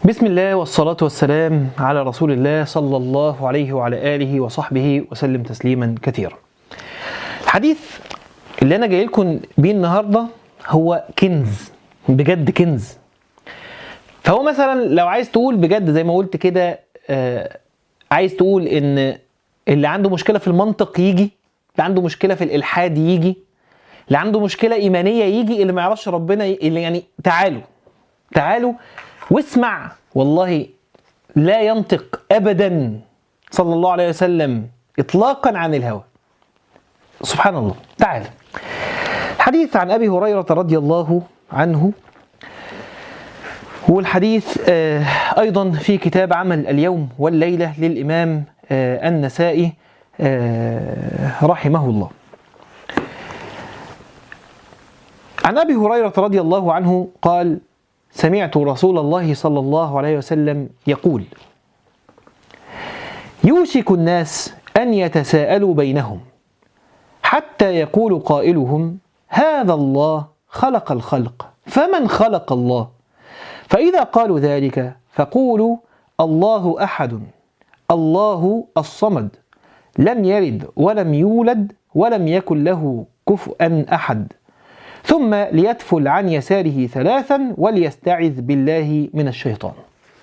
بسم الله والصلاة والسلام على رسول الله صلى الله عليه وعلى آله وصحبه وسلم تسليما كثيرا. الحديث اللي أنا جاي لكم بيه النهارده هو كنز بجد كنز. فهو مثلا لو عايز تقول بجد زي ما قلت كده آه، عايز تقول إن اللي عنده مشكلة في المنطق يجي، اللي عنده مشكلة في الإلحاد يجي، اللي عنده مشكلة إيمانية يجي، اللي ما يعرفش ربنا ي- اللي يعني تعالوا تعالوا واسمع والله لا ينطق ابدا صلى الله عليه وسلم اطلاقا عن الهوى سبحان الله تعال حديث عن ابي هريره رضي الله عنه والحديث آه، ايضا في كتاب عمل اليوم والليله للامام آه، النسائي آه، رحمه الله عن ابي هريره رضي الله عنه قال سمعت رسول الله صلى الله عليه وسلم يقول يوشك الناس ان يتساءلوا بينهم حتى يقول قائلهم هذا الله خلق الخلق فمن خلق الله فاذا قالوا ذلك فقولوا الله احد الله الصمد لم يلد ولم يولد ولم يكن له كفؤا احد ثم ليتفل عن يساره ثلاثا وليستعذ بالله من الشيطان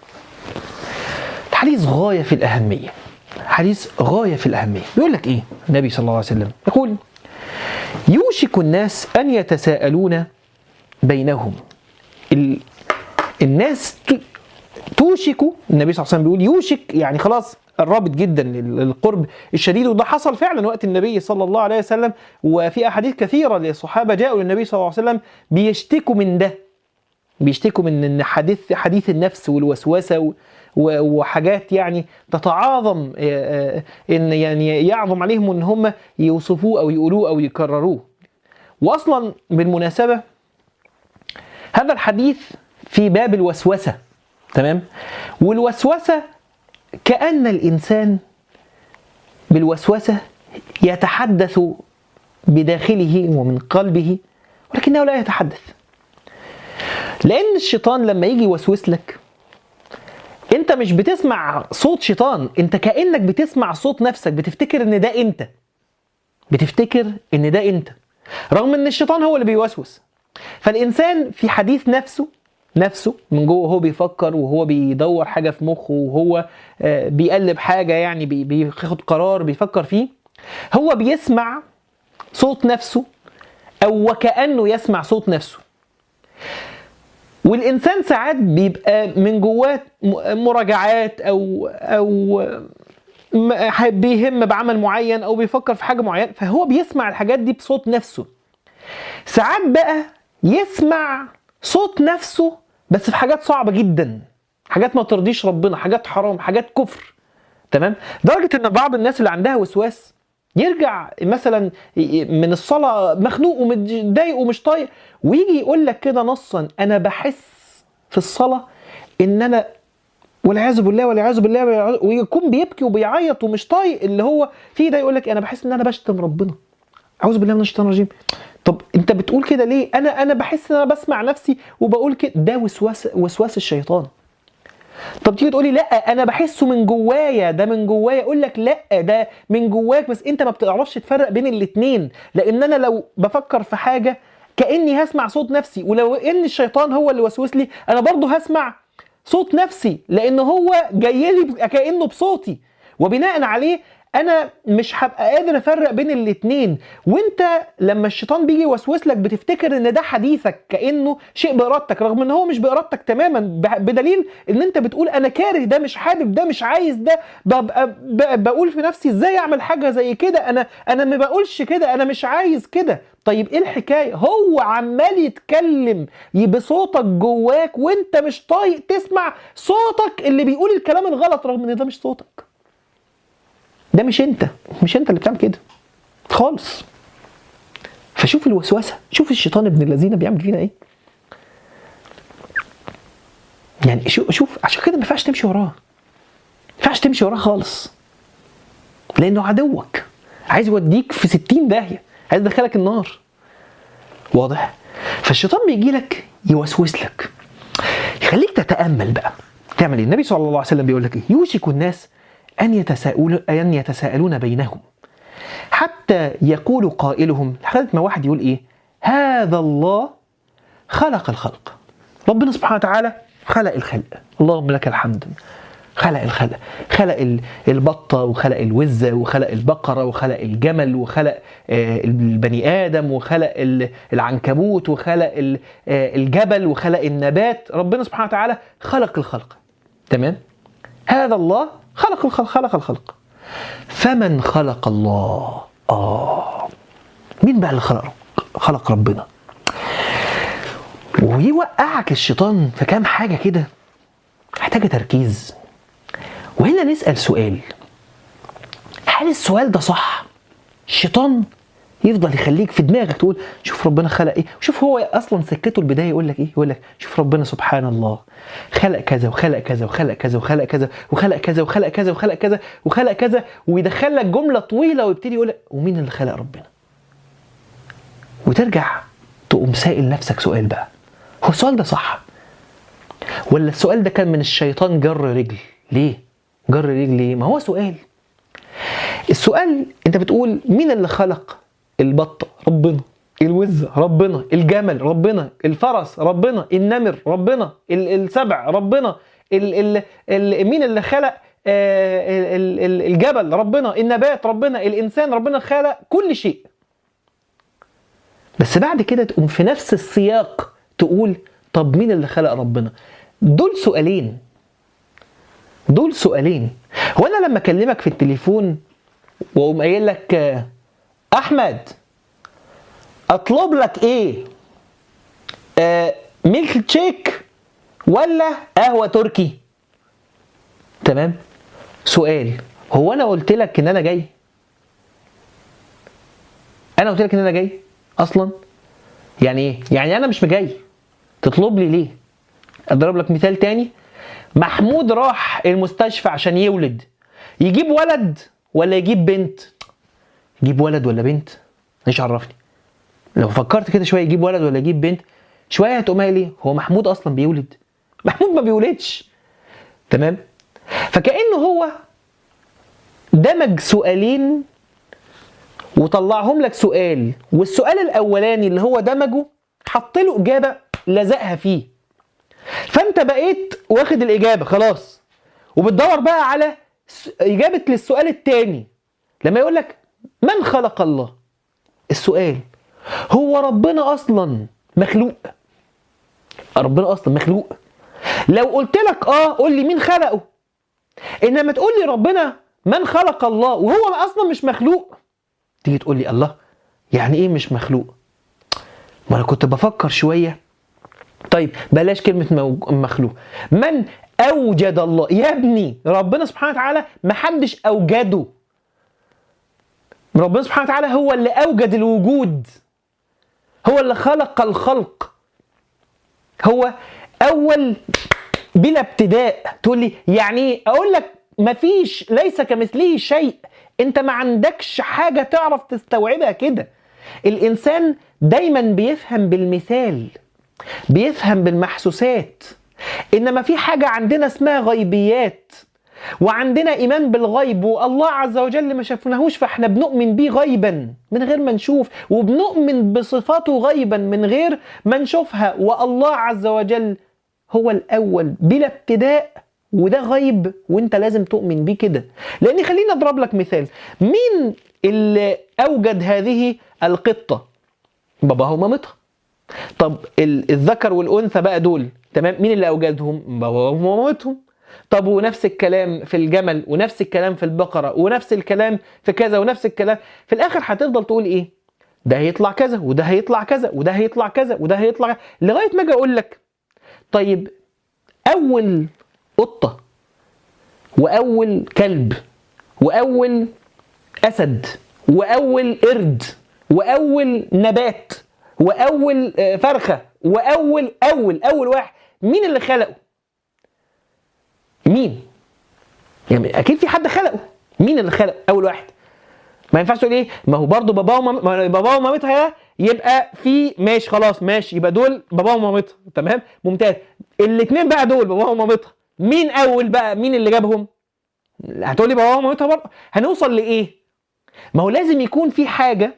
حديث غاية في الأهمية حديث غاية في الأهمية يقول لك إيه النبي صلى الله عليه وسلم يقول يوشك الناس أن يتساءلون بينهم ال... الناس ت... توشك النبي صلى الله عليه وسلم بيقول يوشك يعني خلاص الرابط جدا لل- للقرب الشديد وده حصل فعلا وقت النبي صلى الله عليه وسلم وفي احاديث كثيره للصحابه جاءوا للنبي صلى الله عليه وسلم بيشتكوا من ده بيشتكوا من ان حديث حديث النفس والوسوسه و- و- وحاجات يعني تتعاظم آه، آه، ان يعني يعظم عليهم ان هم يوصفوه او يقولوه او يكرروه واصلا بالمناسبه هذا الحديث في باب الوسوسه تمام والوسوسه كأن الإنسان بالوسوسة يتحدث بداخله ومن قلبه ولكنه لا يتحدث لأن الشيطان لما يجي يوسوس لك أنت مش بتسمع صوت شيطان أنت كأنك بتسمع صوت نفسك بتفتكر إن ده أنت بتفتكر إن ده أنت رغم إن الشيطان هو اللي بيوسوس فالإنسان في حديث نفسه نفسه من جوه وهو بيفكر وهو بيدور حاجه في مخه وهو آه، بيقلب حاجه يعني بي- بياخد قرار بيفكر فيه هو بيسمع صوت نفسه او وكانه يسمع صوت نفسه والانسان ساعات بيبقى من جواه م- مراجعات او او م- بيهم بعمل معين او بيفكر في حاجه معينه فهو بيسمع الحاجات دي بصوت نفسه ساعات بقى يسمع صوت نفسه بس في حاجات صعبة جدا حاجات ما ترضيش ربنا حاجات حرام حاجات كفر تمام لدرجة ان بعض الناس اللي عندها وسواس يرجع مثلا من الصلاة مخنوق ومتضايق ومش طايق ويجي يقول لك كده نصا انا بحس في الصلاة ان انا والعياذ بالله والعياذ بالله والعياذ- ويكون بيبكي وبيعيط ومش طايق اللي هو فيه ده يقول لك انا بحس ان انا بشتم ربنا اعوذ بالله من الشيطان الرجيم طب انت بتقول كده ليه انا انا بحس ان انا بسمع نفسي وبقول كده ده وسواس وسواس الشيطان طب تيجي تقولي لا انا بحسه من جوايا ده من جوايا اقول لك لا ده من جواك بس انت ما بتعرفش تفرق بين الاتنين لان انا لو بفكر في حاجه كاني هسمع صوت نفسي ولو ان الشيطان هو اللي وسوس لي انا برضه هسمع صوت نفسي لان هو جاي لي كانه بصوتي وبناء عليه انا مش هبقى قادر افرق بين الاتنين وانت لما الشيطان بيجي يوسوس لك بتفتكر ان ده حديثك كانه شيء بارادتك رغم ان هو مش بارادتك تماما ب- بدليل ان انت بتقول انا كاره ده مش حابب ده مش عايز ده ببقى ب- بقول في نفسي ازاي اعمل حاجه زي كده انا انا ما بقولش كده انا مش عايز كده طيب ايه الحكايه هو عمال يتكلم ي- بصوتك جواك وانت مش طايق تسمع صوتك اللي بيقول الكلام الغلط رغم ان ده مش صوتك ده مش انت مش انت اللي بتعمل كده خالص فشوف الوسوسه شوف الشيطان ابن الذين بيعمل فينا ايه يعني شوف شوف عشان كده ما ينفعش تمشي وراه ما ينفعش تمشي وراه خالص لانه عدوك عايز يوديك في 60 داهيه عايز يدخلك النار واضح فالشيطان بيجي لك يوسوس لك يخليك تتامل بقى تعمل ايه النبي صلى الله عليه وسلم بيقول لك ايه يوشك الناس ان يتساءلون ان يتساءلون بينهم حتى يقول قائلهم لحد ما واحد يقول ايه هذا الله خلق الخلق ربنا سبحانه وتعالى خلق الخلق اللهم لك الحمد خلق الخلق خلق ال- البطة وخلق الوزة وخلق البقرة وخلق الجمل وخلق آه، البني آدم وخلق ال- العنكبوت وخلق ال- آه، الجبل وخلق النبات ربنا سبحانه وتعالى خلق الخلق تمام هذا الله خلق الخلق خلق الخلق فمن خلق الله آه مين بقى اللي خلق خلق ربنا ويوقعك الشيطان في كام حاجة كده محتاجة تركيز وهنا نسأل سؤال هل السؤال ده صح؟ الشيطان يفضل يخليك في دماغك تقول شوف ربنا خلق ايه شوف هو اصلا سكته البدايه يقول لك ايه يقول لك شوف ربنا سبحان الله خلق كذا وخلق كذا وخلق كذا وخلق كذا وخلق كذا وخلق كذا وخلق كذا وخلق كذا ويدخل لك جمله طويله ويبتدي يقول لك ومين اللي خلق ربنا وترجع تقوم سائل نفسك سؤال بقى هو السؤال ده صح ولا السؤال ده كان من الشيطان جر رجل ليه جر رجل ليه ما هو سؤال السؤال انت بتقول مين اللي خلق البطه ربنا الوزة ربنا الجمل ربنا الفرس ربنا النمر ربنا ال- السبع ربنا ال ال ال مين اللي خلق آه، ال- ال- الجبل ربنا النبات ربنا الانسان ربنا خلق كل شيء بس بعد كده تقوم في نفس السياق تقول طب مين اللي خلق ربنا دول سؤالين دول سؤالين هو انا لما اكلمك في التليفون واقوم قايل لك آه، احمد اطلب لك ايه آه ميلك تشيك ولا قهوه تركي تمام سؤال هو انا قلت لك ان انا جاي انا قلت لك ان انا جاي اصلا يعني ايه يعني انا مش جاي تطلب لي ليه اضرب لك مثال تاني محمود راح المستشفى عشان يولد يجيب ولد ولا يجيب بنت يجيب ولد ولا بنت مش عرفني لو فكرت كده شويه يجيب ولد ولا يجيب بنت شويه هتقوم قايل ايه هو محمود اصلا بيولد محمود ما بيولدش تمام فكانه هو دمج سؤالين وطلعهم لك سؤال والسؤال الاولاني اللي هو دمجه حط له اجابه لزقها فيه فانت بقيت واخد الاجابه خلاص وبتدور بقى على س- اجابه للسؤال الثاني لما يقول لك من خلق الله السؤال هو ربنا اصلا مخلوق ربنا اصلا مخلوق لو قلت لك اه قول لي مين خلقه انما تقول لي ربنا من خلق الله وهو اصلا مش مخلوق تيجي تقول لي الله يعني ايه مش مخلوق ما انا كنت بفكر شويه طيب بلاش كلمه موج- مخلوق من اوجد الله يا ابني ربنا سبحانه وتعالى ما حدش اوجده ربنا سبحانه وتعالى هو اللي اوجد الوجود هو اللي خلق الخلق هو اول بلا ابتداء تقول لي يعني ايه اقول لك مفيش ليس كمثله شيء انت ما عندكش حاجه تعرف تستوعبها كده الانسان دايما بيفهم بالمثال بيفهم بالمحسوسات انما في حاجه عندنا اسمها غيبيات وعندنا ايمان بالغيب والله عز وجل ما شفناهوش فاحنا بنؤمن بيه غيبا من غير ما نشوف وبنؤمن بصفاته غيبا من غير ما نشوفها والله عز وجل هو الاول بلا ابتداء وده غيب وانت لازم تؤمن بيه كده لان خليني اضرب لك مثال مين اللي اوجد هذه القطه باباها ومامتها طب ال- الذكر والانثى بقى دول تمام مين اللي اوجدهم باباهم ومامتهم طب ونفس الكلام في الجمل ونفس الكلام في البقره ونفس الكلام في كذا ونفس الكلام في الاخر هتفضل تقول ايه ده هيطلع كذا وده هيطلع كذا وده هيطلع كذا وده هيطلع لغايه ما اجي اقول لك طيب اول قطه واول كلب واول اسد واول قرد واول نبات واول آه، فرخه واول اول اول واحد مين اللي خلقه مين يعني اكيد في حد خلقه مين اللي خلق اول واحد ما ينفعش تقول ايه ما هو برضه باباه ومام... ما باباه ومامتها يبقى في ماشي خلاص ماشي يبقى دول باباه ومامتها تمام ممتاز الاثنين بقى دول باباه ومامتها مين اول بقى مين اللي جابهم هتقولي بابا ومامتها برضه هنوصل لايه ما هو لازم يكون في حاجه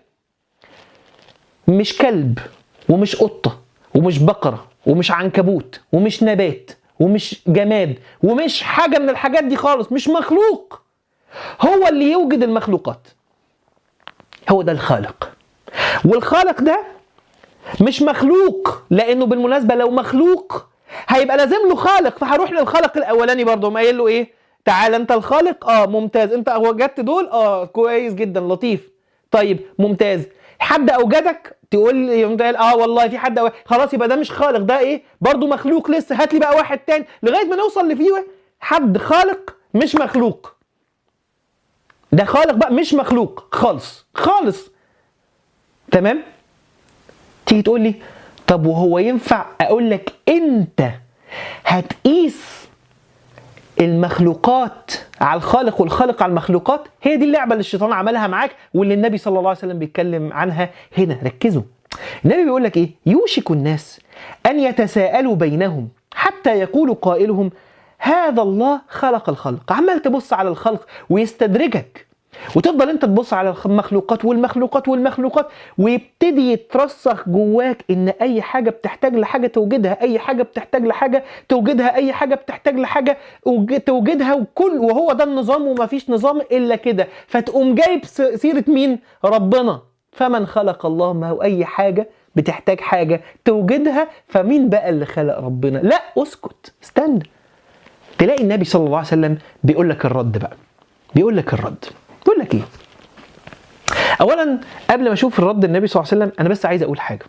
مش كلب ومش قطه ومش بقره ومش عنكبوت ومش نبات ومش جماد ومش حاجه من الحاجات دي خالص مش مخلوق هو اللي يوجد المخلوقات هو ده الخالق والخالق ده مش مخلوق لانه بالمناسبه لو مخلوق هيبقى لازم له خالق فهروح للخالق الاولاني برضه ما قايل له ايه تعال انت الخالق اه ممتاز انت وجدت دول اه كويس جدا لطيف طيب ممتاز حد اوجدك تقول لي يوم اه والله في حد أوجد. خلاص يبقى ده مش خالق ده ايه برضه مخلوق لسه هات لي بقى واحد تاني لغايه ما نوصل لفيه حد خالق مش مخلوق ده خالق بقى مش مخلوق خالص خالص تمام تيجي تقول لي طب وهو ينفع اقول لك انت هتقيس المخلوقات على الخالق والخالق على المخلوقات هي دي اللعبه اللي الشيطان عملها معاك واللي النبي صلى الله عليه وسلم بيتكلم عنها هنا ركزوا النبي بيقول لك ايه يوشك الناس ان يتساءلوا بينهم حتى يقول قائلهم هذا الله خلق الخلق عمال تبص على الخلق ويستدرجك وتفضل انت تبص على المخلوقات والمخلوقات والمخلوقات ويبتدي يترسخ جواك ان اي حاجه بتحتاج لحاجه توجدها اي حاجه بتحتاج لحاجه توجدها اي حاجه بتحتاج لحاجه توجدها وكل وهو ده النظام ومفيش نظام الا كده فتقوم جايب سيره مين ربنا فمن خلق الله ما هو اي حاجه بتحتاج حاجه توجدها فمين بقى اللي خلق ربنا لا اسكت استنى تلاقي النبي صلى الله عليه وسلم بيقول لك الرد بقى بيقول لك الرد بيقول لك ايه اولا قبل ما اشوف الرد النبي صلى الله عليه وسلم انا بس عايز اقول حاجه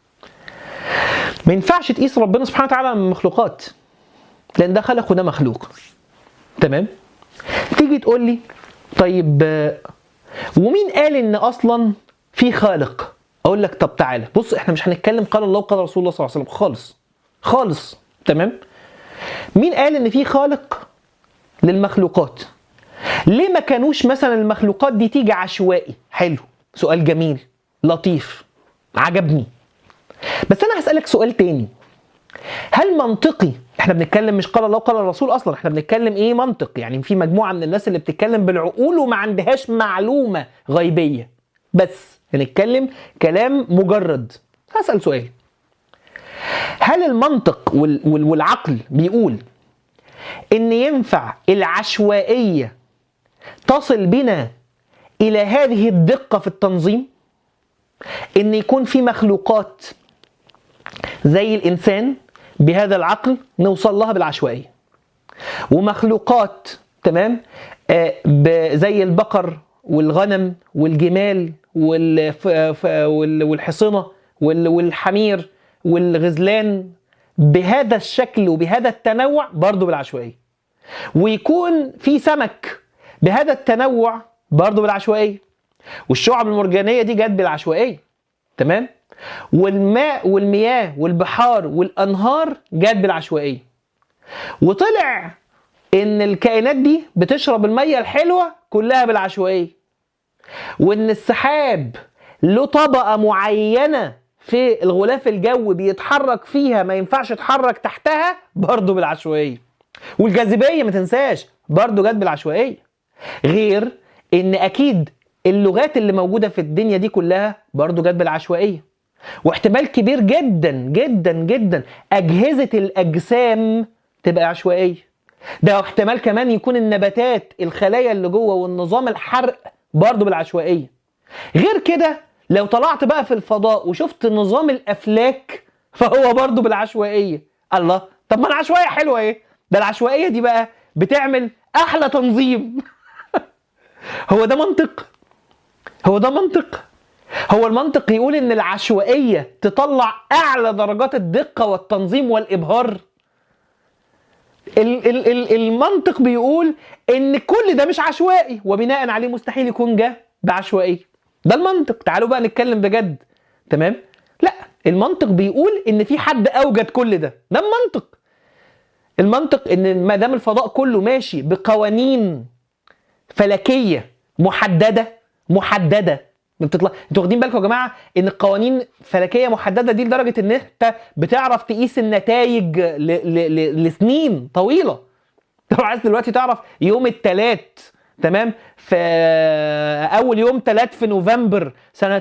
ما ينفعش تقيس ربنا سبحانه وتعالى من المخلوقات لان ده خلق وده مخلوق تمام تيجي تقول لي طيب ومين قال ان اصلا في خالق اقول لك طب تعالى بص احنا مش هنتكلم قال الله وقال رسول الله صلى الله عليه وسلم خالص خالص تمام مين قال ان في خالق للمخلوقات ليه ما كانوش مثلا المخلوقات دي تيجي عشوائي حلو سؤال جميل لطيف عجبني بس انا هسالك سؤال تاني هل منطقي احنا بنتكلم مش قال الله وقال الرسول اصلا احنا بنتكلم ايه منطق يعني في مجموعه من الناس اللي بتتكلم بالعقول وما عندهاش معلومه غيبيه بس بنتكلم كلام مجرد هسال سؤال هل المنطق والعقل بيقول ان ينفع العشوائيه تصل بنا الى هذه الدقه في التنظيم ان يكون في مخلوقات زي الانسان بهذا العقل نوصل لها بالعشوائيه ومخلوقات تمام آه زي البقر والغنم والجمال والحصنه والحمير والغزلان بهذا الشكل وبهذا التنوع برضه بالعشوائيه ويكون في سمك بهذا التنوع برضه بالعشوائيه والشعب المرجانيه دي جت بالعشوائيه تمام والماء والمياه والبحار والانهار جت بالعشوائيه وطلع ان الكائنات دي بتشرب الميه الحلوه كلها بالعشوائيه وان السحاب له طبقه معينه في الغلاف الجوي بيتحرك فيها ما ينفعش يتحرك تحتها برضه بالعشوائيه والجاذبيه ما تنساش برضه جت بالعشوائيه غير ان اكيد اللغات اللي موجوده في الدنيا دي كلها برضه جت بالعشوائيه واحتمال كبير جدا جدا جدا اجهزه الاجسام تبقى عشوائيه ده احتمال كمان يكون النباتات الخلايا اللي جوه والنظام الحرق برضه بالعشوائيه غير كده لو طلعت بقى في الفضاء وشفت نظام الافلاك فهو برضه بالعشوائيه الله طب ما العشوائيه حلوه ايه ده العشوائيه دي بقى بتعمل احلى تنظيم هو ده منطق هو ده منطق هو المنطق يقول ان العشوائيه تطلع اعلى درجات الدقه والتنظيم والابهار ال ال ال المنطق بيقول ان كل ده مش عشوائي وبناء عليه مستحيل يكون جه بعشوائيه ده المنطق تعالوا بقى نتكلم بجد تمام لا المنطق بيقول ان في حد اوجد كل ده ده المنطق المنطق ان ما دام الفضاء كله ماشي بقوانين فلكيه محدده محدده بتطلع انتوا واخدين بالكم يا جماعه ان القوانين فلكيه محدده دي لدرجه ان انت بتعرف تقيس النتائج ل... ل... ل... لسنين طويله لو عايز دلوقتي تعرف يوم التلات تمام في اول يوم تلات في نوفمبر سنه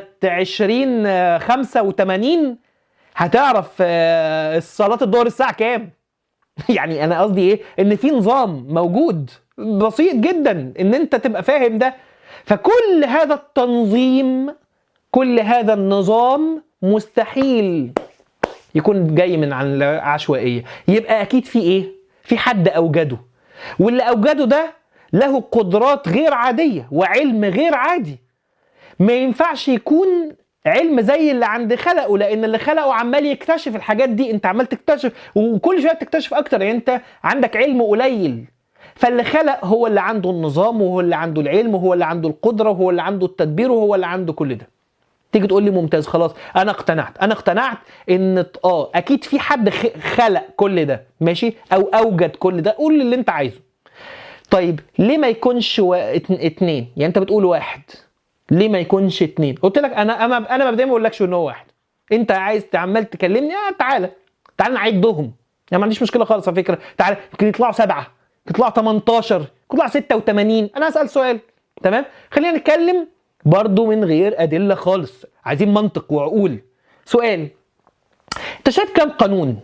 2085 هتعرف آه، صلاه الظهر الساعه كام يعني انا قصدي ايه ان في نظام موجود بسيط جدا ان انت تبقى فاهم ده فكل هذا التنظيم كل هذا النظام مستحيل يكون جاي من عن العشوائيه يبقى اكيد في ايه في حد اوجده واللي اوجده ده له قدرات غير عاديه وعلم غير عادي ما ينفعش يكون علم زي اللي عند خلقه لان اللي خلقه عمال يكتشف الحاجات دي انت عمال تكتشف وكل شويه تكتشف اكتر يعني انت عندك علم قليل فاللي خلق هو اللي عنده النظام وهو اللي عنده العلم وهو اللي عنده القدره وهو اللي عنده التدبير وهو اللي عنده كل ده تيجي تقول لي ممتاز خلاص انا اقتنعت انا اقتنعت ان اه اكيد في حد خ- خلق كل ده ماشي او اوجد كل ده قول اللي انت عايزه طيب ليه ما يكونش و... اتن- اتنين يعني انت بتقول واحد ليه ما يكونش اتنين قلت لك انا انا انا مبدئيا ما بقولكش ان هو واحد انت عايز عمال تكلمني اه تعالى تعالى نعدهم يعني ما عنديش مشكله خالص على فكره تعالى يمكن يطلعوا سبعه يمكن يطلعوا 18 يمكن يطلعوا 86 انا هسال سؤال تمام خلينا نتكلم برضو من غير ادله خالص عايزين منطق وعقول سؤال انت شايف كام قانون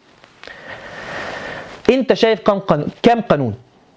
انت شايف كام قانون كام قانون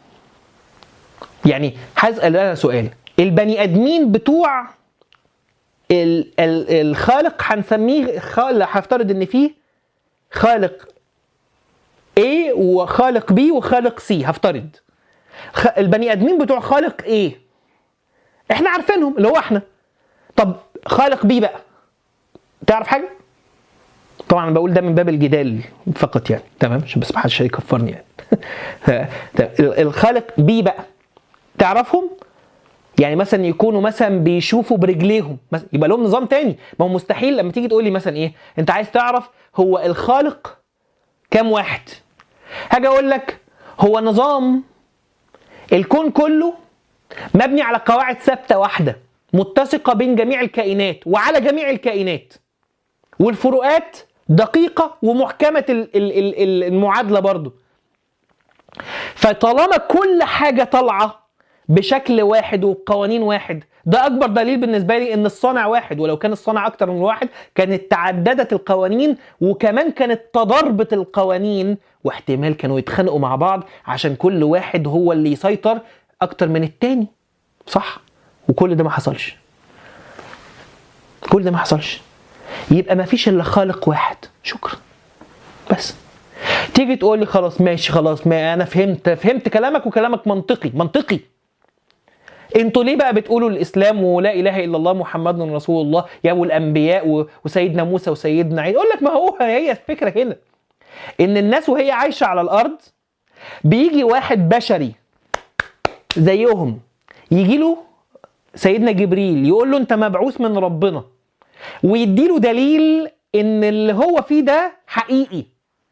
يعني هسال انا سؤال البني ادمين بتوع ال ال الخالق هنسميه خالق هفترض ان فيه خالق A وخالق B وخالق C هفترض خ- البني ادمين بتوع خالق A احنا عارفينهم اللي هو احنا طب خالق B بقى تعرف حاجه طبعا أنا بقول ده من باب الجدال فقط يعني تمام عشان بس ما حدش يكفرني يعني ال- الخالق بي بقى تعرفهم يعني مثلا يكونوا مثلا بيشوفوا برجليهم مثلا يبقى لهم نظام تاني ما هو مستحيل لما تيجي تقول لي مثلا ايه انت عايز تعرف هو الخالق كام واحد هاجي اقول لك هو نظام الكون كله مبني على قواعد ثابته واحده متسقه بين جميع الكائنات وعلى جميع الكائنات والفروقات دقيقة ومحكمة ال- ال- ال- ال- المعادلة برضو فطالما كل حاجة طالعة بشكل واحد وبقوانين واحد ده أكبر دليل بالنسبة لي إن الصانع واحد ولو كان الصانع أكتر من واحد كانت تعددت القوانين وكمان كانت تضاربت القوانين واحتمال كانوا يتخانقوا مع بعض عشان كل واحد هو اللي يسيطر أكتر من التاني صح وكل ده ما حصلش كل ده ما حصلش يبقى ما فيش الا خالق واحد شكرا بس تيجي تقول لي خلاص ماشي خلاص ما انا فهمت فهمت كلامك وكلامك منطقي منطقي انتوا ليه بقى بتقولوا الاسلام ولا اله الا الله محمد رسول الله يا ابو الانبياء و- وسيدنا موسى وسيدنا عيسى اقول لك ما هو هي الفكره هنا ان الناس وهي عايشه على الارض بيجي واحد بشري زيهم يجي له سيدنا جبريل يقول له انت مبعوث من ربنا ويديله دليل ان اللي هو فيه ده حقيقي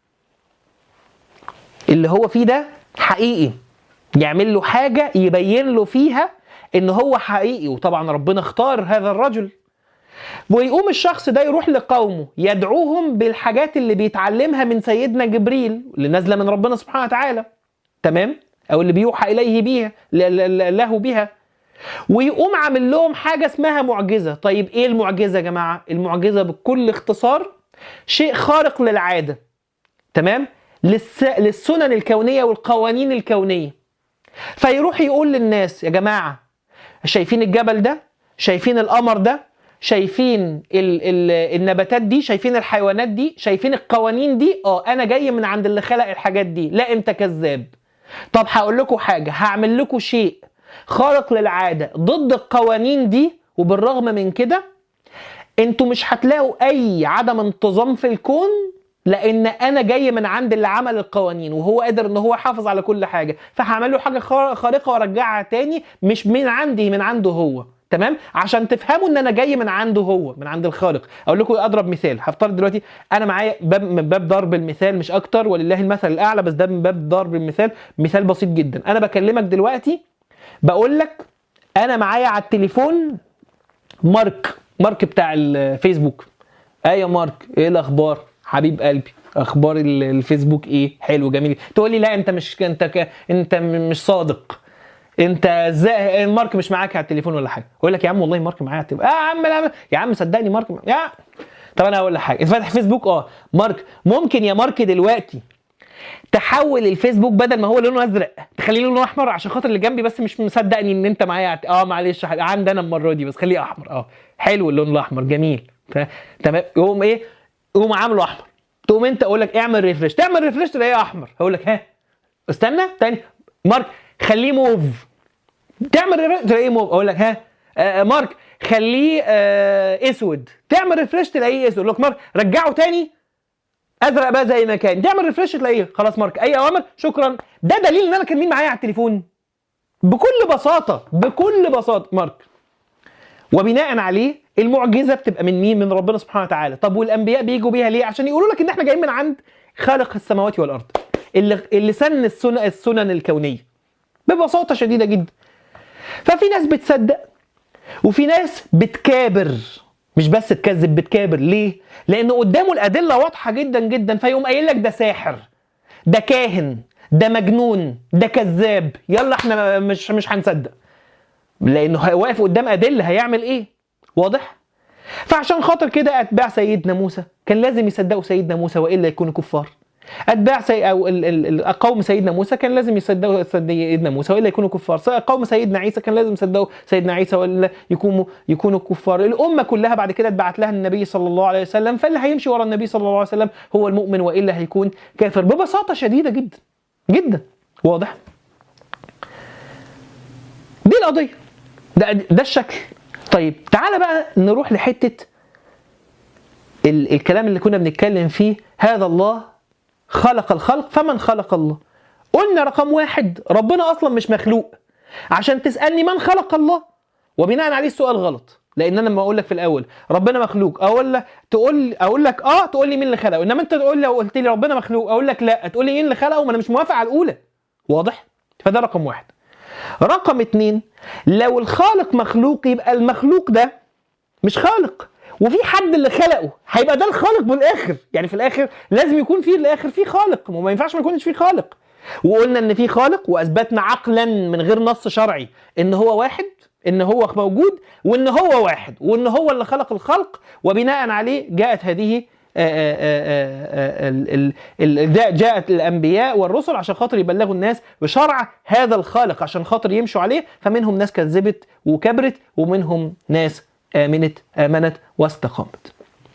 اللي هو فيه ده حقيقي يعمل له حاجة يبين له فيها ان هو حقيقي وطبعا ربنا اختار هذا الرجل ويقوم الشخص ده يروح لقومه يدعوهم بالحاجات اللي بيتعلمها من سيدنا جبريل اللي نازله من ربنا سبحانه وتعالى تمام او اللي بيوحى اليه بيها ل- ل- له بها ويقوم عامل لهم حاجه اسمها معجزه طيب ايه المعجزه يا جماعه المعجزه بكل اختصار شيء خارق للعاده تمام للس... للسنن الكونيه والقوانين الكونيه فيروح يقول للناس يا جماعه شايفين الجبل ده شايفين القمر ده شايفين ال ال النباتات دي شايفين الحيوانات دي شايفين القوانين دي اه انا جاي من عند اللي خلق الحاجات دي لا انت كذاب طب هقول لكم حاجه هعمل لكم شيء خارق للعاده ضد القوانين دي وبالرغم من كده انتوا مش هتلاقوا اي عدم انتظام في الكون لان انا جاي من عند اللي عمل القوانين وهو قادر ان هو يحافظ على كل حاجه فهعمل له حاجه خار- خارقه وارجعها تاني مش من عندي من عنده هو تمام عشان تفهموا ان انا جاي من عنده هو من عند الخالق اقول لكم اضرب مثال هفترض دلوقتي انا معايا باب من باب ضرب المثال مش اكتر ولله المثل الاعلى بس ده من باب ضرب المثال مثال بسيط جدا انا بكلمك دلوقتي بقول لك انا معايا على التليفون مارك مارك بتاع الفيسبوك ايه يا مارك ايه الاخبار حبيب قلبي اخبار ال- الفيسبوك ايه حلو جميل تقول لي لا انت مش انت ك... انت م- مش صادق انت ازاي مارك مش معاك على التليفون ولا حاجه اقول لك يا عم والله مارك معايا على التليفون اه يا عم لا يا عم صدقني مارك مع- يا طب انا هقول لك حاجه انت فاتح فيسبوك اه مارك ممكن يا مارك دلوقتي تحول الفيسبوك بدل ما هو لونه ازرق تخليه لونه احمر عشان خاطر اللي جنبي بس مش مصدقني ان انت معايا عت- اه معلش يا حبيبي، عندي انا المره دي بس خليه احمر اه حلو اللون الاحمر جميل ف- تمام يقوم ايه يقوم عامله احمر تقوم انت اقول لك اعمل ريفرش تعمل ريفرش تلاقيه احمر هقول لك ها استنى تاني مارك خليه موف تعمل ريفرش تلاقيه موف اقول لك ها آه مارك خليه آه اسود تعمل ريفرش تلاقيه اسود اقول لك مارك رجعه تاني ازرق بقى زي ما كان تعمل ريفرش تلاقيه خلاص مارك اي اوامر شكرا ده دليل ان انا كان مين معايا على التليفون بكل بساطه بكل بساطه مارك وبناء عليه المعجزه بتبقى من مين من ربنا سبحانه وتعالى طب والانبياء بيجوا بيها ليه عشان يقولوا لك ان احنا جايين من عند خالق السماوات والارض اللي اللي سن السنن السنن الكونيه ببساطه شديده جدا ففي ناس بتصدق وفي ناس بتكابر مش بس تكذب بتكابر ليه لان قدامه الادله واضحه جدا جدا فيقوم قايل لك ده ساحر ده كاهن ده مجنون ده كذاب يلا احنا مش مش هنصدق لانه واقف قدام ادله هيعمل ايه واضح فعشان خاطر كده اتباع سيدنا موسى كان لازم يصدقوا سيدنا موسى والا يكونوا كفار اتباع سي او ال- ال- ال- قوم سيدنا موسى كان لازم يصدقوا سيدنا موسى والا يكونوا كفار سواء قوم سيدنا عيسى كان لازم يصدقوا سيدنا عيسى والا يكونوا يكونوا كفار الامه كلها بعد كده اتبعت لها النبي صلى الله عليه وسلم فاللي هيمشي ورا النبي صلى الله عليه وسلم هو المؤمن والا هيكون كافر ببساطه شديده جدا جدا واضح دي القضيه ده ده الشكل طيب تعالى بقى نروح لحته ال الكلام اللي كنا بنتكلم فيه هذا الله خلق الخلق فمن خلق الله قلنا رقم واحد ربنا اصلا مش مخلوق عشان تسالني من خلق الله وبناء عليه السؤال غلط لان انا لما اقول لك في الاول ربنا مخلوق اقول لك تقول اقول لك اه تقول لي مين اللي خلقه انما انت تقول لي لو قلت لي ربنا مخلوق اقول لك لا تقول لي مين اللي خلقه ما انا مش موافق على الاولى واضح فده رقم واحد رقم اتنين لو الخالق مخلوق يبقى المخلوق ده مش خالق وفي حد اللي خلقه هيبقى ده الخالق بالاخر يعني في الاخر لازم يكون في الاخر في خالق وما ينفعش ما يكونش في خالق وقلنا ان في خالق واثبتنا عقلا من غير نص شرعي ان هو واحد ان هو موجود وان هو واحد وان هو اللي خلق الخلق وبناء عليه جاءت هذه آه، آه، آه، آه، ال- ال- ال- جاء- جاءت الانبياء والرسل عشان خاطر يبلغوا الناس بشرع هذا الخالق عشان خاطر يمشوا عليه فمنهم ناس كذبت وكبرت ومنهم ناس امنت امنت واستقامت.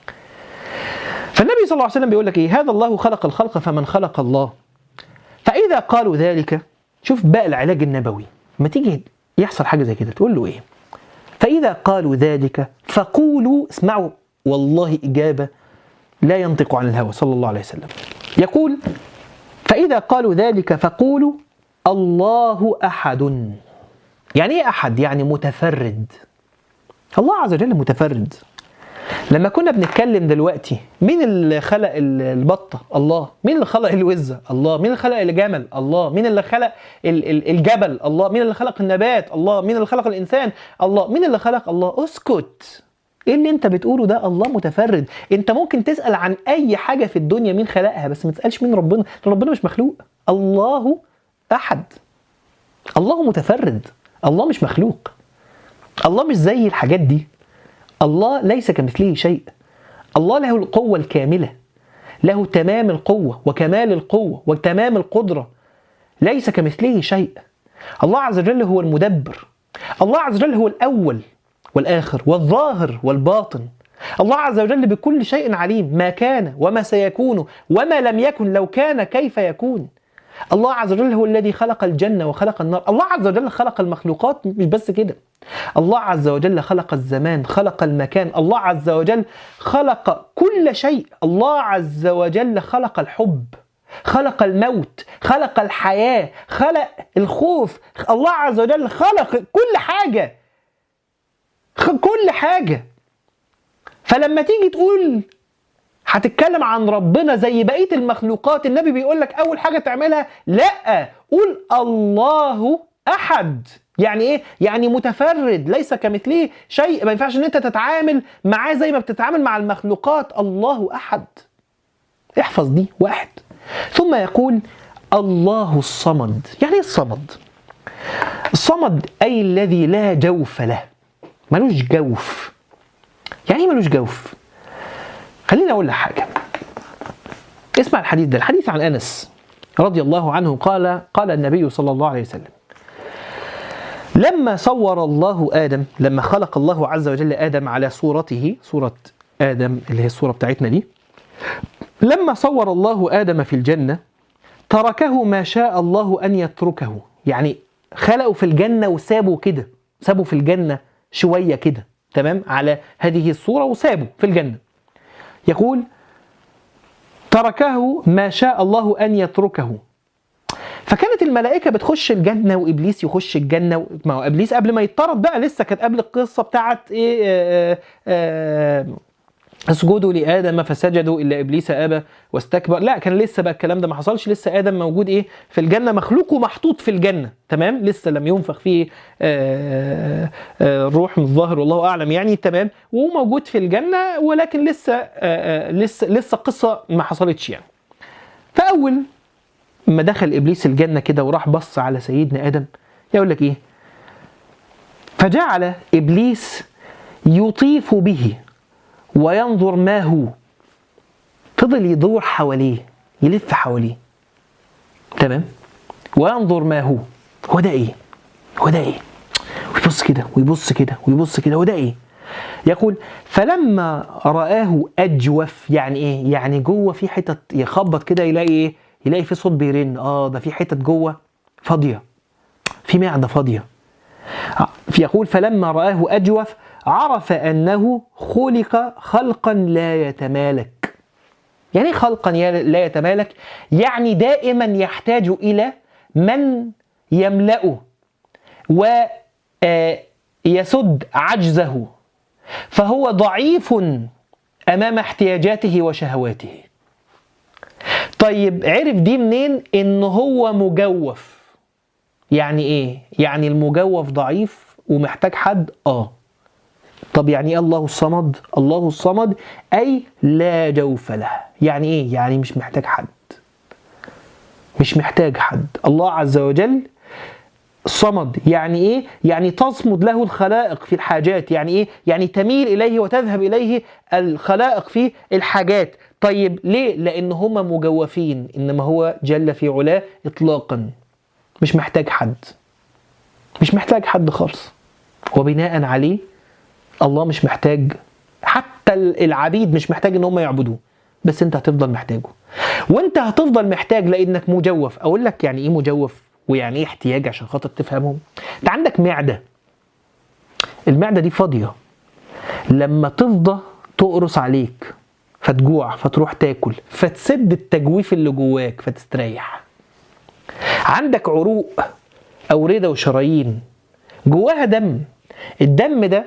فالنبي صلى الله عليه وسلم بيقول لك ايه؟ هذا الله خلق الخلق فمن خلق الله. فاذا قالوا ذلك شوف بقى العلاج النبوي ما تيجي يحصل حاجه زي كده تقول له ايه؟ فاذا قالوا ذلك فقولوا اسمعوا والله اجابه لا ينطق عن الهوى صلى الله عليه وسلم. يقول فاذا قالوا ذلك فقولوا الله احد. يعني ايه احد؟ يعني متفرد. الله عز وجل متفرد لما كنا بنتكلم دلوقتي مين اللي خلق ال- البطه الله مين اللي خلق الوزه الله مين اللي خلق الجمل الله مين اللي خلق ال- ال- الجبل الله مين اللي خلق النبات الله مين اللي خلق الانسان الله مين اللي خلق الله اسكت ايه اللي انت بتقوله ده الله متفرد انت ممكن تسال عن اي حاجه في الدنيا مين خلقها بس ما تسالش مين ربنا لأن ربنا مش مخلوق الله احد الله متفرد الله مش مخلوق الله مش زي الحاجات دي الله ليس كمثله شيء الله له القوة الكاملة له تمام القوة وكمال القوة وتمام القدرة ليس كمثله شيء الله عز وجل هو المدبر الله عز وجل هو الأول والآخر والظاهر والباطن الله عز وجل بكل شيء عليم ما كان وما سيكون وما لم يكن لو كان كيف يكون الله عز وجل هو الذي خلق الجنة وخلق النار الله عز وجل خلق المخلوقات مش بس كده الله عز وجل خلق الزمان خلق المكان الله عز وجل خلق كل شيء الله عز وجل خلق الحب خلق الموت خلق الحياة خلق الخوف الله عز وجل خلق كل حاجة خ- كل حاجة فلما تيجي تقول هتتكلم عن ربنا زي بقيه المخلوقات النبي بيقول لك اول حاجه تعملها لا قول الله احد يعني ايه يعني متفرد ليس كمثله شيء ما ينفعش ان انت تتعامل معاه زي ما بتتعامل مع المخلوقات الله احد احفظ دي واحد ثم يقول الله الصمد يعني ايه الصمد الصمد اي الذي لا جوف له ملوش جوف يعني ايه ملوش جوف خليني اقول لك حاجه اسمع الحديث ده الحديث عن انس رضي الله عنه قال قال النبي صلى الله عليه وسلم لما صور الله ادم لما خلق الله عز وجل ادم على صورته صوره ادم اللي هي الصوره بتاعتنا دي لما صور الله ادم في الجنه تركه ما شاء الله ان يتركه يعني خلقه في الجنه وسابه كده سابه في الجنه شويه كده تمام على هذه الصوره وسابه في الجنه يقول تركه ما شاء الله ان يتركه فكانت الملائكه بتخش الجنه وابليس يخش الجنه و... ما هو ابليس قبل ما يطرد بقى لسه كانت قبل القصه بتاعت ايه آه آه اسجدوا لادم فسجدوا الا ابليس ابى واستكبر لا كان لسه بقى الكلام ده ما حصلش لسه ادم موجود ايه في الجنه مخلوق ومحطوط في الجنه تمام لسه لم ينفخ فيه آه آه الروح من الظاهر والله اعلم يعني تمام وموجود في الجنه ولكن لسه آه لسه لسه القصه ما حصلتش يعني فاول ما دخل ابليس الجنه كده وراح بص على سيدنا ادم يقول لك ايه فجعل ابليس يطيف به وينظر ما هو فضل يدور حواليه يلف حواليه تمام وينظر ما هو هو ده ايه هو ده ايه ويبص كده ويبص كده ويبص كده هو ده ايه يقول فلما رآه أجوف يعني إيه؟ يعني جوه في حتت يخبط كده يلاقي إيه؟ يلاقي في صوت بيرن اه ده في حتت جوه فاضيه في معده فاضيه يقول فلما رآه أجوف عرف أنه خلق خلقا لا يتمالك يعني ايه خلقا لا يتمالك يعني دائما يحتاج إلى من يملأه ويسد عجزه فهو ضعيف أمام احتياجاته وشهواته طيب عرف دي منين ان هو مجوف يعني ايه يعني المجوف ضعيف ومحتاج حد اه طب يعني ايه الله الصمد الله الصمد اي لا جوف له يعني ايه يعني مش محتاج حد مش محتاج حد الله عز وجل صمد يعني ايه يعني تصمد له الخلائق في الحاجات يعني ايه يعني تميل اليه وتذهب اليه الخلائق في الحاجات طيب ليه لان هم مجوفين انما هو جل في علاه اطلاقا مش محتاج حد مش محتاج حد خالص وبناء عليه الله مش محتاج حتى العبيد مش محتاج ان هم يعبدوه بس انت هتفضل محتاجه وانت هتفضل محتاج لانك مجوف اقول لك يعني ايه مجوف ويعني ايه احتياج عشان خاطر تفهمهم انت عندك معده المعده دي فاضيه لما تفضى تقرص عليك فتجوع فتروح تاكل فتسد التجويف اللي جواك فتستريح عندك عروق أوردة وشرايين جواها دم الدم ده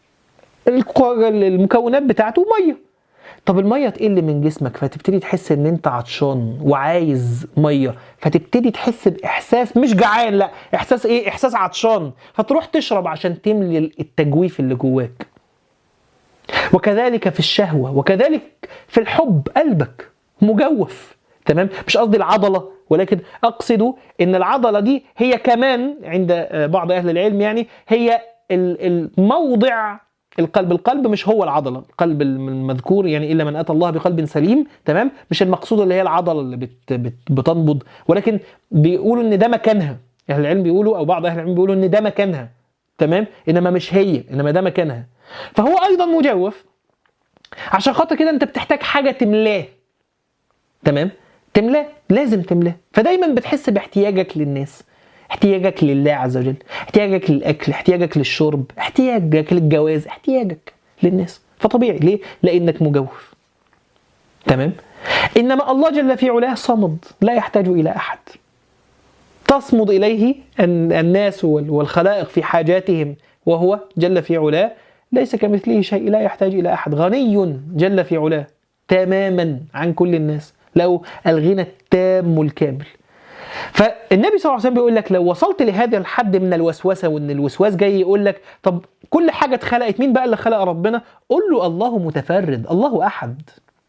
المكونات بتاعته ميه طب الميه تقل من جسمك فتبتدي تحس ان انت عطشان وعايز ميه فتبتدي تحس باحساس مش جعان لا احساس ايه احساس عطشان فتروح تشرب عشان تملي التجويف اللي جواك وكذلك في الشهوة وكذلك في الحب قلبك مجوف تمام مش قصدي العضلة ولكن أقصد أن العضلة دي هي كمان عند بعض أهل العلم يعني هي الموضع القلب القلب مش هو العضلة القلب المذكور يعني إلا من أتى الله بقلب سليم تمام مش المقصود اللي هي العضلة اللي بت بت بتنبض ولكن بيقولوا إن ده مكانها أهل العلم بيقولوا أو بعض أهل العلم بيقولوا إن ده مكانها تمام إنما مش هي إنما ده مكانها فهو أيضا مجوف عشان خاطر كده انت بتحتاج حاجه تملاه تمام تملاه لازم تملاه فدايما بتحس باحتياجك للناس احتياجك لله عز وجل احتياجك للاكل احتياجك للشرب احتياجك للجواز احتياجك للناس فطبيعي ليه لانك مجوف تمام انما الله جل في علاه صمد لا يحتاج الى احد تصمد اليه الناس والخلائق في حاجاتهم وهو جل في علاه ليس كمثله شيء لا يحتاج إلى أحد غني جل في علاه تماما عن كل الناس له الغنى التام الكامل فالنبي صلى الله عليه وسلم بيقول لك لو وصلت لهذا الحد من الوسوسه وان الوسواس جاي يقول لك طب كل حاجه اتخلقت مين بقى اللي خلق ربنا؟ قول له الله متفرد، الله احد.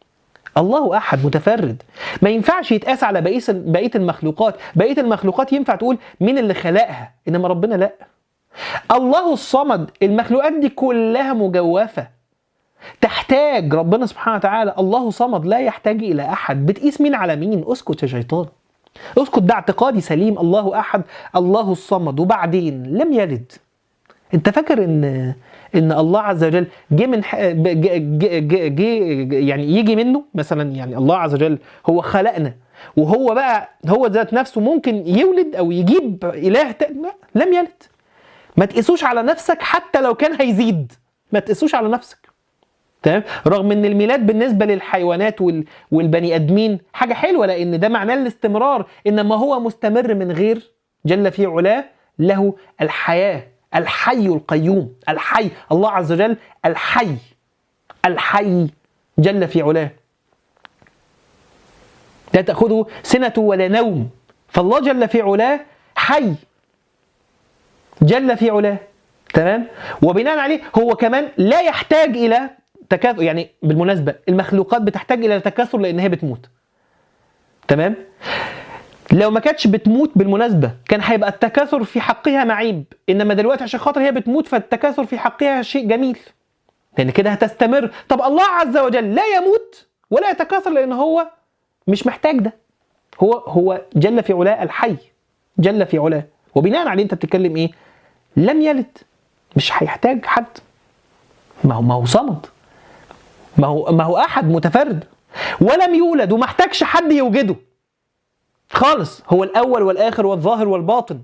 الله احد متفرد ما ينفعش يتقاس على بقيه بقيه المخلوقات بقيه المخلوقات ينفع تقول مين اللي خلقها انما ربنا لا الله الصمد المخلوقات دي كلها مجوفه تحتاج ربنا سبحانه وتعالى الله صمد لا يحتاج الى احد بتقيس مين على مين اسكت يا شيطان اسكت ده اعتقادي سليم الله احد الله الصمد وبعدين لم يلد انت فاكر ان ان الله عز وجل جه من ح- ب- ج- ج- ج- جه يعني يجي منه مثلا يعني الله عز وجل هو خلقنا وهو بقى هو ذات نفسه ممكن يولد او يجيب اله تاني لا لم يلد ما تقيسوش على نفسك حتى لو كان هيزيد ما تقيسوش على نفسك تمام رغم ان الميلاد بالنسبه للحيوانات وال... والبني ادمين حاجه حلوه لان ده معناه الاستمرار انما هو مستمر من غير جل في علاه له الحياه الحي القيوم الحي الله عز وجل الحي الحي جل في علاه لا تاخذه سنه ولا نوم فالله جل في علاه حي جل في علاه تمام وبناء عليه هو كمان لا يحتاج الى تكاثر يعني بالمناسبه المخلوقات بتحتاج الى تكاثر لان هي بتموت تمام لو ما كانتش بتموت بالمناسبه كان هيبقى التكاثر في حقها معيب انما دلوقتي عشان خاطر هي بتموت فالتكاثر في حقها شيء جميل لان كده هتستمر طب الله عز وجل لا يموت ولا يتكاثر لان هو مش محتاج ده هو هو جل في علاه الحي جل في علاه وبناء عليه انت بتتكلم ايه لم يلد مش هيحتاج حد ما هو ما هو صمد ما هو ما هو احد متفرد ولم يولد وما احتاجش حد يوجده خالص هو الاول والاخر والظاهر والباطن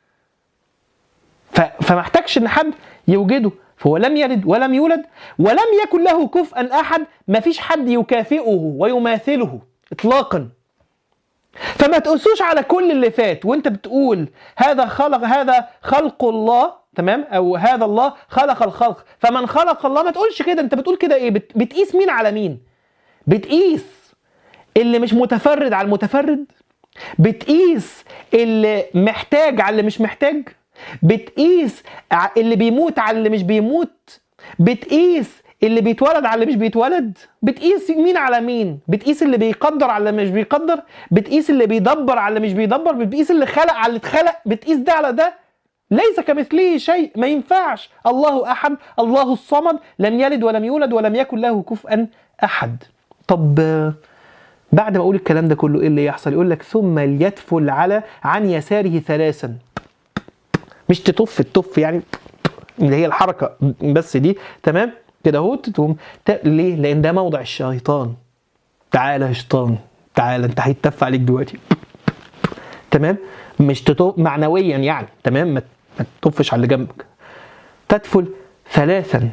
ف... فما احتاجش ان حد يوجده فهو لم يلد ولم يولد ولم يكن له كفءا احد ما فيش حد يكافئه ويماثله اطلاقا فما تقسوش على كل اللي فات وانت بتقول هذا خلق هذا خلق الله تمام او هذا الله خلق الخلق فمن خلق الله ما تقولش كده انت بتقول كده ايه بت... بتقيس مين على مين بتقيس اللي مش متفرد على المتفرد بتقيس اللي محتاج على اللي مش محتاج بتقيس ع- اللي بيموت على اللي مش بيموت بتقيس اللي بيتولد على اللي مش بيتولد بتقيس مين على مين بتقيس اللي بيقدر على اللي مش بيقدر بتقيس اللي بيدبر على اللي مش بيدبر بتقيس اللي خلق على اللي اتخلق بتقيس ده على ده ليس كمثله شيء ما ينفعش الله احد الله الصمد لم يلد ولم يولد ولم يكن له كفءا احد طب آه، بعد ما اقول الكلام ده كله ايه اللي يحصل يقول لك ثم ليتفل على عن يساره ثلاثا مش تطف التف يعني اللي هي الحركه بس دي تمام كده اهو تقوم ت- ليه لان ده موضع الشيطان تعالى يا شيطان تعالى انت هيتف عليك دلوقتي تمام مش تطف معنويا يعني تمام ما ما تطفش على اللي جنبك تدفل ثلاثا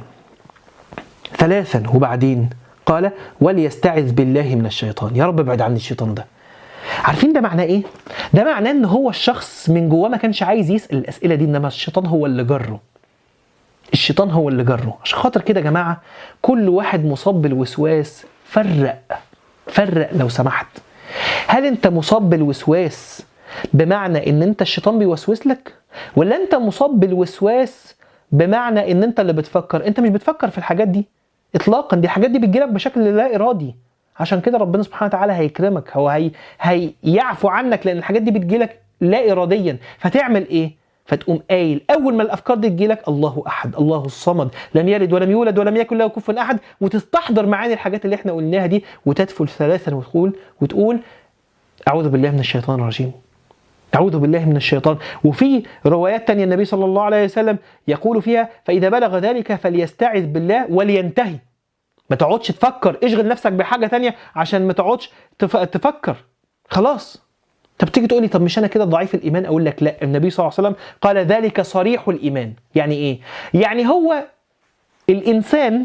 ثلاثا وبعدين قال وليستعذ بالله من الشيطان يا رب ابعد عني الشيطان ده عارفين ده معناه ايه ده معناه ان هو الشخص من جواه ما كانش عايز يسال الاسئله دي انما الشيطان هو اللي جره الشيطان هو اللي جره عشان خاطر كده يا جماعه كل واحد مصاب بالوسواس فرق فرق لو سمحت هل انت مصاب بالوسواس بمعنى ان انت الشيطان بيوسوس لك ولا انت مصاب بالوسواس بمعنى ان انت اللي بتفكر انت مش بتفكر في الحاجات دي اطلاقا دي الحاجات دي بتجيلك بشكل لا ارادي عشان كده ربنا سبحانه وتعالى هيكرمك هو هي هيعفو عنك لان الحاجات دي بتجيلك لا اراديا فتعمل ايه فتقوم قايل اول ما الافكار دي تجيلك الله احد الله الصمد لم يلد ولم يولد ولم يكن له كفوا احد وتستحضر معاني الحاجات اللي احنا قلناها دي وتدفل ثلاثا وتقول وتقول اعوذ بالله من الشيطان الرجيم أعوذ بالله من الشيطان وفي روايات تانية النبي صلى الله عليه وسلم يقول فيها فإذا بلغ ذلك فليستعذ بالله ولينتهي ما تقعدش تفكر اشغل نفسك بحاجة تانية عشان ما تقعدش تف... تفكر خلاص طب تيجي تقولي طب مش انا كده ضعيف الايمان اقول لك لا النبي صلى الله عليه وسلم قال ذلك صريح الايمان يعني ايه يعني هو الانسان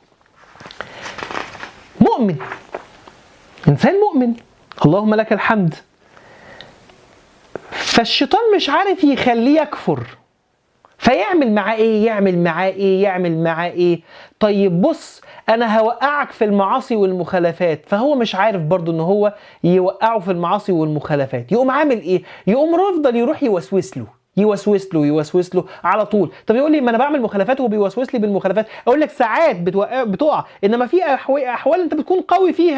مؤمن انسان مؤمن اللهم لك الحمد فالشيطان مش عارف يخليه يكفر فيعمل معاه ايه يعمل معاه ايه يعمل معاه ايه طيب بص انا هوقعك في المعاصي والمخالفات فهو مش عارف برضو ان هو يوقعه في المعاصي والمخالفات يقوم عامل ايه يقوم يفضل يروح يوسوس له يوسوس له يوسوس له على طول طب يقول لي ما انا بعمل مخالفات وهو بيوسوس لي بالمخالفات اقول لك ساعات بتوقع بتقع انما في أحو- احوال انت بتكون قوي فيها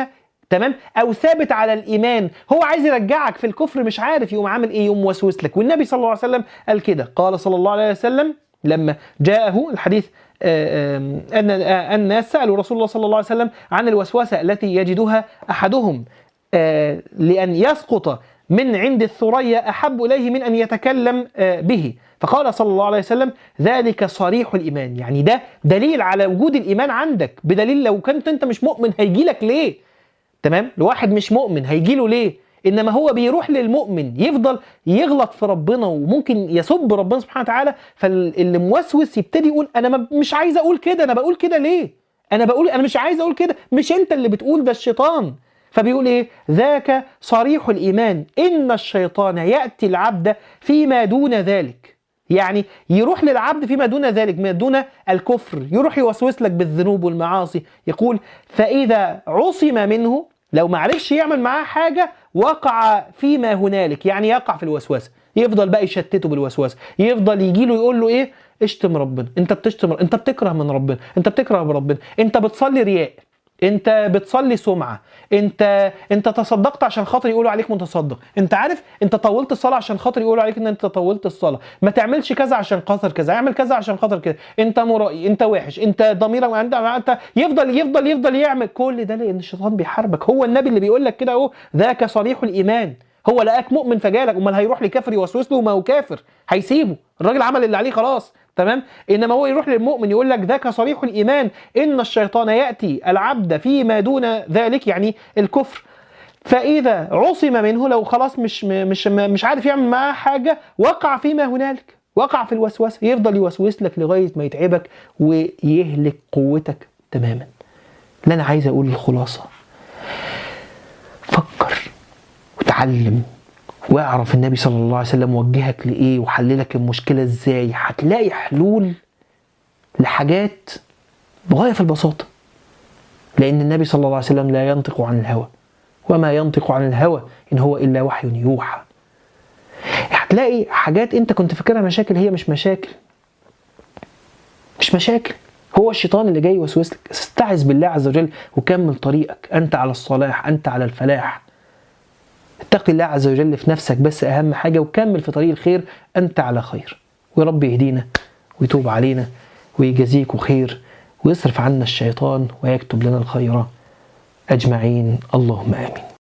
تمام او ثابت على الايمان هو عايز يرجعك في الكفر مش عارف يقوم عامل ايه يقوم وسوس لك والنبي صلى الله عليه وسلم قال كده قال صلى الله عليه وسلم لما جاءه الحديث آه، آم، ان آه، الناس سالوا رسول الله صلى الله عليه وسلم عن الوسوسه التي يجدها احدهم آه، لان يسقط من عند الثريا احب اليه من ان يتكلم آه، به فقال صلى الله عليه وسلم ذلك صريح الايمان يعني ده دليل على وجود الايمان عندك بدليل لو كنت انت مش مؤمن هيجي لك ليه تمام الواحد مش مؤمن هيجي له ليه انما هو بيروح للمؤمن يفضل يغلط في ربنا وممكن يسب ربنا سبحانه وتعالى فاللي موسوس يبتدي يقول انا ما- مش عايز اقول كده انا بقول كده ليه انا بقول انا مش عايز اقول كده مش انت اللي بتقول ده الشيطان فبيقول ايه ذاك صريح الايمان ان الشيطان ياتي العبد فيما دون ذلك يعني يروح للعبد فيما دون ذلك ما دون الكفر يروح يوسوس لك بالذنوب والمعاصي يقول فإذا عصم منه لو ما عرفش يعمل معاه حاجة وقع فيما هنالك يعني يقع في الوسوسة يفضل بقى يشتته بالوسوسة يفضل يجي له يقول له ايه اشتم ربنا انت بتشتم انت بتكره من ربنا انت بتكره بربنا انت بتصلي رياء انت بتصلي سمعه انت انت تصدقت عشان خاطر يقولوا عليك متصدق انت عارف انت طولت الصلاه عشان خاطر يقولوا عليك ان انت طولت الصلاه ما تعملش كذا عشان خاطر كذا اعمل كذا عشان خاطر كذا انت مرائي انت وحش انت ضميرك انت انت يفضل يفضل يفضل يعمل كل ده لان الشيطان بيحاربك هو النبي اللي بيقول لك كده اهو ذاك صريح الايمان هو لقاك مؤمن فجالك امال هيروح لكافر يوسوس له ما هو كافر هيسيبه الراجل عمل اللي عليه خلاص تمام انما هو يروح للمؤمن يقول لك ذاك صريح الايمان ان الشيطان ياتي العبد فيما دون ذلك يعني الكفر فاذا عصم منه لو خلاص مش مش مش عارف يعمل معاه حاجه وقع فيما هنالك وقع في الوسوسه يفضل يوسوس لك لغايه ما يتعبك ويهلك قوتك تماما اللي انا عايز اقول الخلاصه فكر وتعلم واعرف النبي صلى الله عليه وسلم وجهك لايه وحللك المشكله ازاي هتلاقي حلول لحاجات بغايه في البساطه لان النبي صلى الله عليه وسلم لا ينطق عن الهوى وما ينطق عن الهوى ان هو الا وحي يوحى هتلاقي حاجات انت كنت فاكرها مشاكل هي مش مشاكل مش مشاكل هو الشيطان اللي جاي يوسوس لك استعذ بالله عز وجل وكمل طريقك انت على الصلاح انت على الفلاح اتقي الله عز وجل في نفسك بس اهم حاجه وكمل في طريق الخير انت على خير ورب يهدينا ويتوب علينا ويجازيك خير ويصرف عنا الشيطان ويكتب لنا الخير اجمعين اللهم امين